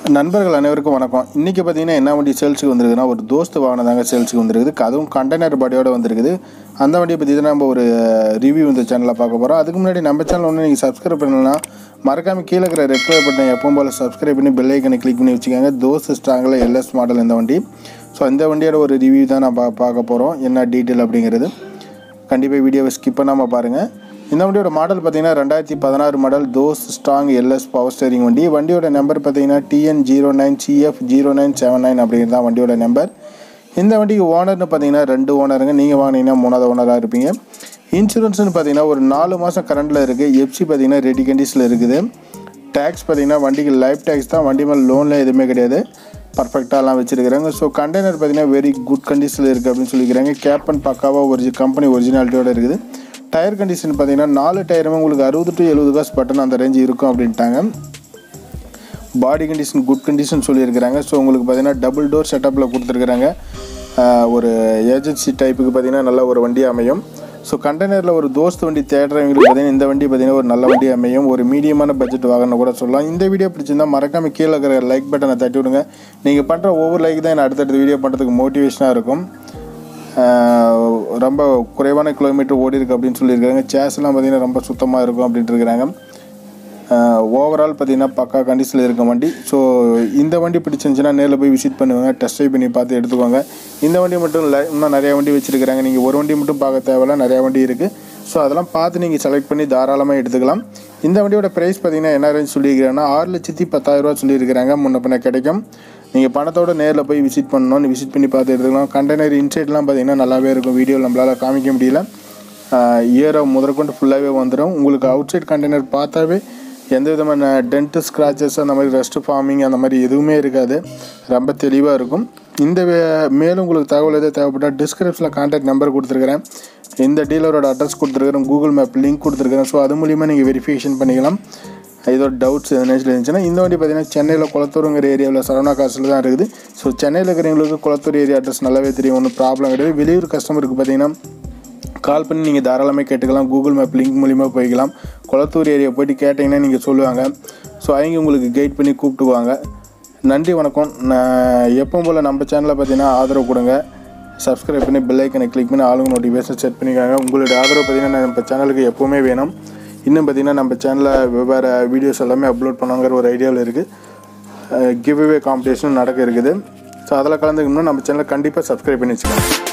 நண்பர்கள் அனைவருக்கும் வணக்கம் இன்றைக்கி பார்த்தீங்கன்னா என்ன வண்டி சேல்ஸுக்கு வந்திருக்குன்னா ஒரு தோஸ்து வாகனம் தாங்க சேல்ஸுக்கு வந்திருக்குது அதுவும் கண்டெய்னர் பாடியோட வந்திருக்குது அந்த வண்டியை பற்றி தான் நம்ம ஒரு ரிவ்யூ இந்த சேனலில் பார்க்க போகிறோம் அதுக்கு முன்னாடி நம்ம சேனல் ஒன்று நீங்கள் சப்ஸ்கிரைப் பண்ணலாம் மறக்காமல் கீழே இருக்கிற ரெட் கலர் பட்டன் எப்பவும் போல் சப்ஸ்கிரைப் பண்ணி பெல் ஐக்கனை கிளிக் பண்ணி வச்சுக்கோங்க தோஸ்த் ஸ்ட்ராங்கில் எல்எஸ் மாடல் இந்த வண்டி ஸோ இந்த வண்டியோட ஒரு ரிவ்யூ தான் நான் பா பார்க்க போகிறோம் என்ன டீட்டெயில் அப்படிங்கிறது கண்டிப்பாக வீடியோவை ஸ்கிப் பண்ணாமல் பாருங்கள் இந்த வண்டியோட மாடல் பார்த்தீங்கன்னா ரெண்டாயிரத்தி பதினாறு model Dost strong LS power steering வண்டி வண்டியோட நம்பர் பார்த்தீங்கன்னா TN zero nine CF zero nine seven nine அப்படிங்கிறது தான் வண்டியோட நம்பர் இந்த வண்டிக்கு ஓனர்னு பார்த்தீங்கன்னா ரெண்டு ஓனருங்க நீங்கள் வாங்கினீங்கன்னா மூணாவது ஓனராக இருப்பீங்க இன்சூரன்ஸ்னு பார்த்தீங்கன்னா ஒரு நாலு மாதம் கரண்டில் இருக்குது எஃப்சி பார்த்தீங்கன்னா ரெடி கண்டிஷனில் இருக்குது டேக்ஸ் பார்த்தீங்கன்னா வண்டிக்கு லைஃப் டேக்ஸ் தான் வண்டி மேலே லோனில் எதுவுமே கிடையாது பர்ஃபெக்டாலாம் வச்சுருக்கிறாங்க ஸோ கண்டெய்னர் பார்த்தீங்கன்னா வெரி குட் கண்டிஷனில் இருக்குது அப்படின்னு சொல்லிக்கிறாங்க கேப்பன் பக்காவாக ஒரிஜி கம்பெனி ஒரிஜினாலிட்டியோட இருக்குது டயர் கண்டிஷன் பார்த்தீங்கன்னா நாலு டயருமே உங்களுக்கு அறுபது டு எழுபது காசு பட்டன் அந்த ரேஞ்சு இருக்கும் அப்படின்ட்டாங்க பாடி கண்டிஷன் குட் கண்டிஷன் சொல்லியிருக்கிறாங்க ஸோ உங்களுக்கு பார்த்தீங்கன்னா டபுள் டோர் செட்டப்பில் கொடுத்துருக்குறாங்க ஆஹ் ஒரு ஏஜென்சி டைப்புக்கு பார்த்தீங்கன்னா நல்ல ஒரு வண்டி அமையும் ஸோ கண்டெய்னரில் ஒரு தோஸ்த் வண்டி தேடுறவங்களுக்கு பார்த்தீங்கன்னா இந்த வண்டி பார்த்தீங்கன்னா ஒரு நல்ல வண்டி அமையும் ஒரு மீடியமான பட்ஜெட் வாகனம் கூட சொல்லலாம் இந்த வீடியோ பிடிச்சிருந்தா மறக்காமல் கீழே இருக்கிற லைக் பட்டனை தட்டி விடுங்க நீங்கள் பண்ணுற ஒவ்வொரு லைக் தான் என்ன அடுத்தடுத்த வீடியோ பண்ணுறதுக்கு மோட்டிவேஷனாக இருக்கும் ஆஹ் ரொம்ப குறைவான கிலோமீட்டர் ஓடி இருக்கு அப்படின்னு சொல்லியிருக்காங்க சேஸ்லாம் பார்த்தீங்கன்னா ரொம்ப சுத்தமாக இருக்கும் அப்படின்ட்டு இருக்கிறாங்க ஓவரால் பார்த்தீங்கன்னா பக்கா கண்டிஷனில் இருக்க வண்டி ஸோ இந்த வண்டி பிடிச்சிருந்துச்சுன்னா நேரில் போய் விசிட் பண்ணுவாங்க டெஸ்ட் ட்ரைவ் பண்ணி பார்த்து எடுத்துக்கோங்க இந்த வண்டி மட்டும் இல்லை இன்னும் நிறைய வண்டி வச்சுருக்கிறாங்க நீங்கள் ஒரு வண்டி மட்டும் பார்க்க தேவையில்ல நிறைய வண்டி இருக்குது ஸோ அதெல்லாம் பார்த்து நீங்கள் செலக்ட் பண்ணி தாராளமாக எடுத்துக்கலாம் இந்த வண்டியோட ப்ரைஸ் பார்த்தீங்கன்னா என்ன ரேஞ்ச் சொல்லியிருக்கிறாங்கன்னா ஆறு லட்சத்தி பத்தாயிரரூவா சொல்லியிருக்கிறாங்க முன்ன பின்ன கிடைக்கும் நீங்கள் பணத்தோட நேரில் போய் விசிட் பண்ணணும் விசிட் பண்ணி பார்த்து எடுத்துக்கலாம் கண்டெய்னர் இன்சைட்லாம் பார்த்தீங்கன்னா நல்லாவே இருக்கும் வீடியோவில் நம்மளால் காமிக்க முடியல இயரை முதற்கொண்டு ஃபுல்லாகவே வந்துடும் உங்களுக்கு அவுட் சைட் கண்டெய்னர் பார்த்தாவே எந்த விதமான டென்ட் ஸ்க்ராச்சஸ் அந்த மாதிரி ரெஸ்ட் ஃபார்மிங் அந்த மாதிரி எதுவுமே இருக்காது ரொம்ப தெளிவாக இருக்கும் இந்த வே- மேலும் உங்களுக்கு தகவல் எதாவது தேவைப்பட்டால் டிஸ்கிரிப்ஷனில் கான்டாக்ட் நம்பர் கொடுத்துருக்குறேன் இந்த டீலரோட அட்ரஸ் கொடுத்துருக்குறேன் கூகுள் மேப் லிங்க் கொடுத்துருக்குறேன் ஸோ அது மூலிமா நீங்கள் வெரிஃபிகேஷன் பண்ணிக்கலாம் இதோட டவுட்ஸ் எதனா இருந்துச்சுன்னா இந்த வண்டி பார்த்தீங்கன்னா சென்னையில் குளத்தூருங்கிற ஏரியாவில் சரவணா காசில் தான் இருக்குது ஸோ சென்னையில் இருக்கிறவங்களுக்கு குளத்தூர் ஏரியா அட்ரஸ் நல்லாவே தெரியும் ஒன்றும் ப்ராப்ளம் கிடையாது வெளியூர் கஸ்டமருக்கு பார்த்தீங்கன்னா கால் பண்ணி நீங்கள் தாராளமாக கேட்டுக்கலாம் கூகுள் மேப் லிங்க் மூலிமா போய்க்கலாம் குளத்தூர் ஏரியா போயிட்டு கேட்டிங்கன்னா நீங்கள் சொல்லுவாங்க ஸோ அவங்க உங்களுக்கு கைட் பண்ணி கூப்பிட்டுக்குவாங்க நன்றி வணக்கம் நான் எப்பவும் போல் நம்ம சேனலில் பார்த்தீங்கன்னா ஆதரவு கொடுங்க சப்ஸ்கிரைப் பண்ணி பெல் ஐக்கனை கிளிக் பண்ணி ஆளுங்க நோட்டிஃபிகேஷன் செட் பண்ணிக்காங்க உங்களுடைய ஆதரவு பார்த்தீங்கன்னா நம்ம சேனலுக்கு எப்போவுமே வேணும் இன்னும் பார்த்தீங்கன்னா நம்ம சேனலில் வெவ்வேறு வீடியோஸ் எல்லாமே அப்லோட் பண்ணுங்கிற ஒரு ஐடியாவில் இருக்குது கிவ் அவே காம்படிஷனும் நடக்க இருக்குது ஸோ அதில் கலந்துக்கணும்னா நம்ம சேனலை கண்டிப்பாக சப்ஸ்கிரைப் பண்ணி வச்சுக்கோங்க